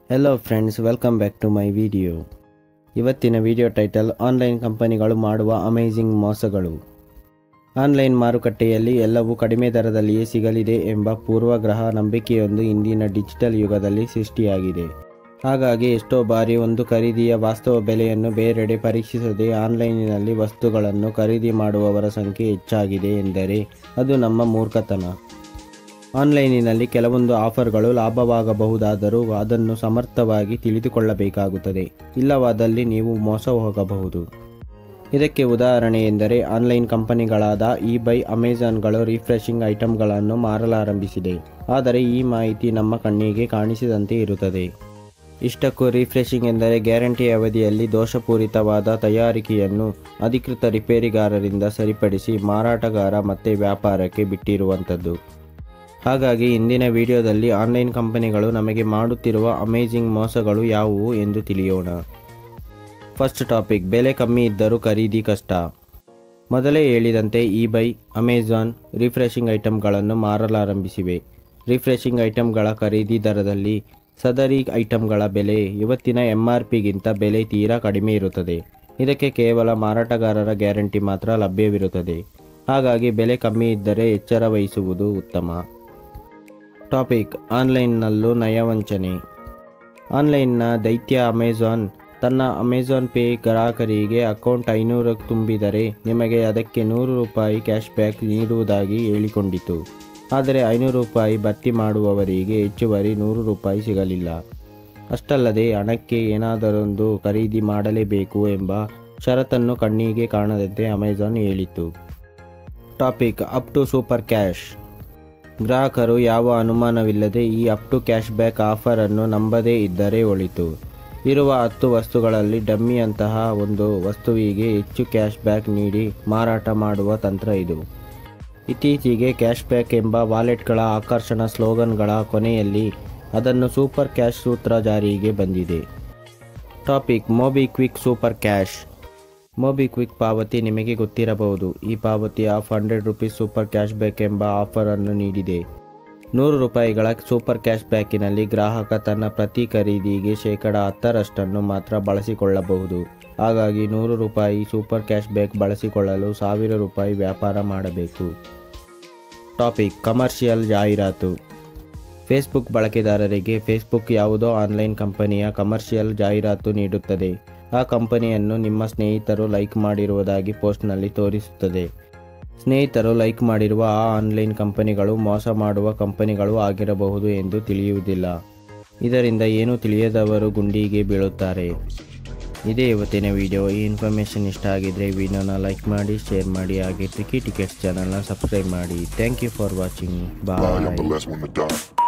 Hello friends welcome back to my video ಇವತ್ತಿನ video title online ಕಂಪನಿಗಳು ಮಾಡುವ amazing ಮೋಸಗಳು online ಮಾರುಕಟ್ಟೆಯಲ್ಲಿ ಎಲ್ಲವೂ ಕಡಿಮೆ ದರದಲ್ಲಿಯೇ ಸಿಗಲಿದೆ ಎಂಬ ಪೂರ್ವಗ್ರಹ ನಂಬಿಕೆಯೊಂದು ಇಂದಿನ ಡಿಜಿಟಲ್ ಯುಗದಲ್ಲಿ ಸೃಷ್ಟಿಯಾಗಿದೆ ಹಾಗಾಗಿ ಎಷ್ಟೋ ಬಾರಿ ಒಂದು ಖರೀದಿಯ ವಾಸ್ತವ ಬೆಲೆಯನ್ನು ಬೇರೆಡೆ ಪರೀಕ್ಷಿಸದೆ ಆನ್ಲೈನಿನಲ್ಲಿ ವಸ್ತುಗಳನ್ನು ಖರೀದಿ ಮಾಡುವವರ ಸಂಖ್ಯೆ ಹೆಚ್ಚಾಗಿದೆ ಎಂದರೆ ಅದು ನಮ್ಮ ಮೂರ್ಖತನ ಆನ್ಲೈನಿನಲ್ಲಿ ಕೆಲವೊಂದು ಆಫರ್ಗಳು ಲಾಭವಾಗಬಹುದಾದರೂ ಅದನ್ನು ಸಮರ್ಥವಾಗಿ ತಿಳಿದುಕೊಳ್ಳಬೇಕಾಗುತ್ತದೆ ಇಲ್ಲವಾದಲ್ಲಿ ನೀವು ಮೋಸ ಹೋಗಬಹುದು ಇದಕ್ಕೆ ಉದಾಹರಣೆ ಎಂದರೆ ಆನ್ಲೈನ್ ಕಂಪನಿಗಳಾದ ಇಬೈ ಅಮೆಜಾನ್ಗಳು ರಿಫ್ರೆಶಿಂಗ್ ಐಟಂಗಳನ್ನು ಮಾರಲಾರಂಭಿಸಿದೆ ಆದರೆ ಈ ಮಾಹಿತಿ ನಮ್ಮ ಕಣ್ಣಿಗೆ ಕಾಣಿಸಿದಂತೆ ಇರುತ್ತದೆ ಇಷ್ಟಕ್ಕೂ ರಿಫ್ರೆಶಿಂಗ್ ಎಂದರೆ ಗ್ಯಾರಂಟಿ ಅವಧಿಯಲ್ಲಿ ದೋಷಪೂರಿತವಾದ ತಯಾರಿಕೆಯನ್ನು ಅಧಿಕೃತ ರಿಪೇರಿಗಾರರಿಂದ ಸರಿಪಡಿಸಿ ಮಾರಾಟಗಾರ ಮತ್ತೆ ವ್ಯಾಪಾರಕ್ಕೆ ಬಿಟ್ಟಿರುವಂಥದ್ದು ಹಾಗಾಗಿ ಇಂದಿನ ವಿಡಿಯೋದಲ್ಲಿ ಆನ್ಲೈನ್ ಕಂಪನಿಗಳು ನಮಗೆ ಮಾಡುತ್ತಿರುವ ಅಮೇಜಿಂಗ್ ಮೋಸಗಳು ಯಾವುವು ಎಂದು ತಿಳಿಯೋಣ ಫಸ್ಟ್ ಟಾಪಿಕ್ ಬೆಲೆ ಕಮ್ಮಿ ಇದ್ದರೂ ಖರೀದಿ ಕಷ್ಟ ಮೊದಲೇ ಹೇಳಿದಂತೆ ಇಬೈ ಅಮೆಜಾನ್ ರಿಫ್ರೆಶಿಂಗ್ ಐಟಂಗಳನ್ನು ಮಾರಲಾರಂಭಿಸಿವೆ ರಿಫ್ರೆಶಿಂಗ್ ಐಟಂಗಳ ಖರೀದಿ ದರದಲ್ಲಿ ಸದರಿ ಐಟಂಗಳ ಬೆಲೆ ಇವತ್ತಿನ ಎಂ ಆರ್ ಪಿಗಿಂತ ಬೆಲೆ ತೀರಾ ಕಡಿಮೆ ಇರುತ್ತದೆ ಇದಕ್ಕೆ ಕೇವಲ ಮಾರಾಟಗಾರರ ಗ್ಯಾರಂಟಿ ಮಾತ್ರ ಲಭ್ಯವಿರುತ್ತದೆ ಹಾಗಾಗಿ ಬೆಲೆ ಕಮ್ಮಿ ಇದ್ದರೆ ಎಚ್ಚರ ವಹಿಸುವುದು ಉತ್ತಮ ಟಾಪಿಕ್ ಆನ್ಲೈನ್ನಲ್ಲೂ ನಯವಂಚನೆ ಆನ್ಲೈನ್ನ ದೈತ್ಯ ಅಮೆಜಾನ್ ತನ್ನ ಅಮೆಜಾನ್ ಪೇ ಗ್ರಾಹಕರಿಗೆ ಅಕೌಂಟ್ ಐನೂರು ತುಂಬಿದರೆ ನಿಮಗೆ ಅದಕ್ಕೆ ನೂರು ರೂಪಾಯಿ ಕ್ಯಾಶ್ ಬ್ಯಾಕ್ ನೀಡುವುದಾಗಿ ಹೇಳಿಕೊಂಡಿತು ಆದರೆ ಐನೂರು ರೂಪಾಯಿ ಭರ್ತಿ ಮಾಡುವವರಿಗೆ ಹೆಚ್ಚುವರಿ ನೂರು ರೂಪಾಯಿ ಸಿಗಲಿಲ್ಲ ಅಷ್ಟಲ್ಲದೆ ಹಣಕ್ಕೆ ಏನಾದರೊಂದು ಖರೀದಿ ಮಾಡಲೇಬೇಕು ಎಂಬ ಷರತ್ತನ್ನು ಕಣ್ಣಿಗೆ ಕಾಣದಂತೆ ಅಮೆಜಾನ್ ಹೇಳಿತು topic up to super cash ಗ್ರಾಹಕರು ಯಾವ ಅನುಮಾನವಿಲ್ಲದೆ ಈ ಅಪ್ ಟು ಕ್ಯಾಶ್ ಬ್ಯಾಕ್ ಆಫರನ್ನು ನಂಬದೇ ಇದ್ದರೆ ಒಳಿತು ಇರುವ ಹತ್ತು ವಸ್ತುಗಳಲ್ಲಿ ಡಮ್ಮಿಯಂತಹ ಒಂದು ವಸ್ತುವಿಗೆ ಹೆಚ್ಚು ಕ್ಯಾಶ್ ಬ್ಯಾಕ್ ನೀಡಿ ಮಾರಾಟ ಮಾಡುವ ತಂತ್ರ ಇದು ಇತ್ತೀಚೆಗೆ ಕ್ಯಾಶ್ ಬ್ಯಾಕ್ ಎಂಬ ವಾಲೆಟ್ಗಳ ಆಕರ್ಷಣಾ ಸ್ಲೋಗನ್ಗಳ ಕೊನೆಯಲ್ಲಿ ಅದನ್ನು ಸೂಪರ್ ಕ್ಯಾಶ್ ಸೂತ್ರ ಜಾರಿಗೆ ಬಂದಿದೆ topic MobiKwik super cash MobiKwik ಪಾವತಿ ನಿಮಗೆ ಗೊತ್ತಿರಬಹುದು ಈ ಪಾವತಿ off hundred rupees super cash back ಎಂಬ ಆಫರ್ ಅನ್ನು ನೀಡಿದೆ ನೂರು ರೂಪಾಯಿಗಳ ಸೂಪರ್ ಕ್ಯಾಶ್ ಬ್ಯಾಕಿನಲ್ಲಿ ಗ್ರಾಹಕ ತನ್ನ ಪ್ರತಿ ಖರೀದಿಗೆ ಶೇಕಡ ಹತ್ತರಷ್ಟನ್ನು ಮಾತ್ರ ಬಳಸಿಕೊಳ್ಳಬಹುದು ಹಾಗಾಗಿ ನೂರು ರೂಪಾಯಿ ಸೂಪರ್ ಕ್ಯಾಶ್ ಬ್ಯಾಕ್ ಬಳಸಿಕೊಳ್ಳಲು ಸಾವಿರ ರೂಪಾಯಿ ವ್ಯಾಪಾರ ಮಾಡಬೇಕು ಟಾಪಿಕ್ ಕಮರ್ಷಿಯಲ್ ಜಾಹೀರಾತು ಫೇಸ್ಬುಕ್ ಬಳಕೆದಾರರಿಗೆ ಫೇಸ್ಬುಕ್ ಯಾವುದೋ ಆನ್ಲೈನ್ ಕಂಪನಿಯ ಕಮರ್ಷಿಯಲ್ ಜಾಹೀರಾತು ನೀಡುತ್ತದೆ ಆ ಕಂಪನಿಯನ್ನು ನಿಮ್ಮ ಸ್ನೇಹಿತರು ಲೈಕ್ ಮಾಡಿರುವುದಾಗಿ ಪೋಸ್ಟ್ನಲ್ಲಿ ತೋರಿಸುತ್ತದೆ ಸ್ನೇಹಿತರು ಲೈಕ್ ಮಾಡಿರುವ ಆ ಆನ್ಲೈನ್ ಕಂಪನಿಗಳು ಮೋಸ ಮಾಡುವ ಕಂಪನಿಗಳು ಆಗಿರಬಹುದು ಎಂದು ತಿಳಿಯುವುದಿಲ್ಲ ಇದರಿಂದ ಏನು ತಿಳಿಯದವರು ಗುಂಡಿಗೆ ಬೀಳುತ್ತಾರೆ ಇದೇ ಇವತ್ತಿನ ವಿಡಿಯೋ ಈ ಇನ್ಫಾರ್ಮೇಷನ್ ಇಷ್ಟ ಆಗಿದ್ರೆ ವಿಡಿಯೋನ ಲೈಕ್ ಮಾಡಿ ಶೇರ್ ಮಾಡಿ ಹಾಗೆ ಟಿಕಿ ಟಿಕೆಟ್ಸ್ ಚಾನಲ್ನ ಸಬ್ಸ್ಕ್ರೈಬ್ ಮಾಡಿ thank you for watching I am by the last one to die.